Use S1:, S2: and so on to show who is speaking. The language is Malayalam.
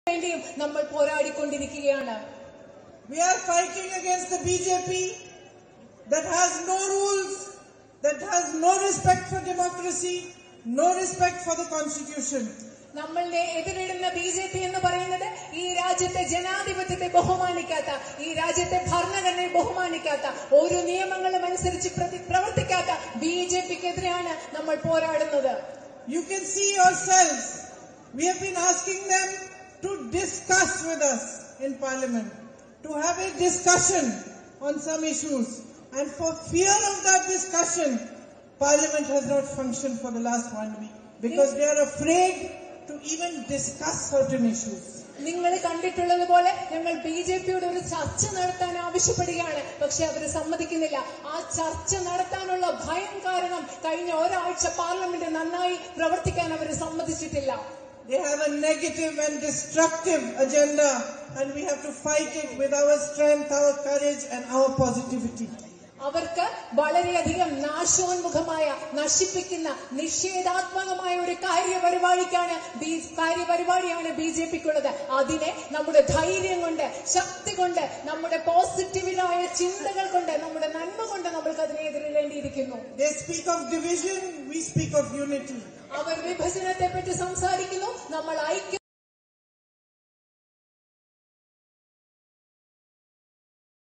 S1: വേണ്ടിയും നമ്മൾ പോരാടിക്കൊണ്ടിരിക്കുകയാണ്
S2: We are fighting against the BJP that has no rules, that has no respect for democracy, no respect for the constitution.
S1: നമ്മളുടെ എതിരിടുന്ന ബി ജെ പി എന്ന് പറയുന്നത് ഈ രാജ്യത്തെ ജനാധിപത്യത്തെ ബഹുമാനിക്കാത്ത ഈ രാജ്യത്തെ ഭരണഘടനയെ ബഹുമാനിക്കാത്ത ഓരോ നിയമങ്ങളും അനുസരിച്ച് പ്രതി- പ്രവർത്തിക്കാത്ത ബി ജെ പിക്കെതിരെയാണ് നമ്മൾ പോരാടുന്നത്
S2: You can see yourselves. We have been asking them to discuss with us in parliament, to have a discussion on some issues. And for fear of that discussion, parliament has not functioned for the last one week because they are afraid to even discuss certain issues.
S1: നിങ്ങൾ കണ്ടിട്ടുള്ളത് പോലെ ഞങ്ങൾ ബി ജെ പിയോട് ഒരു ചർച്ച നടത്താൻ ആവശ്യപ്പെടുകയാണ് പക്ഷെ അവർ സമ്മതിക്കുന്നില്ല ആ ചർച്ച നടത്താനുള്ള ഭയം കാരണം കഴിഞ്ഞ ഒരാഴ്ച പാർലമെന്റ് നന്നായി പ്രവർത്തിക്കാൻ അവർ സമ്മതിച്ചിട്ടില്ല
S2: They have a negative and destructive agenda and we have to fight it with our strength, our courage and our positivity.
S1: അവർക്ക് വളരെയധികം നാശോന്മുഖമായ നശിപ്പിക്കുന്ന നിഷേധാത്മകമായ ഒരു കാര്യപരിപാടിക്കാണ് ബി കാര്യപരിപാടിയാണ് ബി ജെ പിക്കുള്ളത് അതിനെ നമ്മുടെ ധൈര്യം കൊണ്ട് ശക്തി കൊണ്ട് നമ്മുടെ പോസിറ്റീവിലായ ചിന്തകൾ കൊണ്ട് നമ്മുടെ നന്മ കൊണ്ട് നമ്മൾക്ക് അതിനെ എതിരിടേണ്ടിയിരിക്കുന്നു
S2: They speak of division, we speak of unity.
S1: അവർ വിഭജനത്തെ പറ്റി സംസാരിക്കുന്നു നമ്മൾ ഐക്യ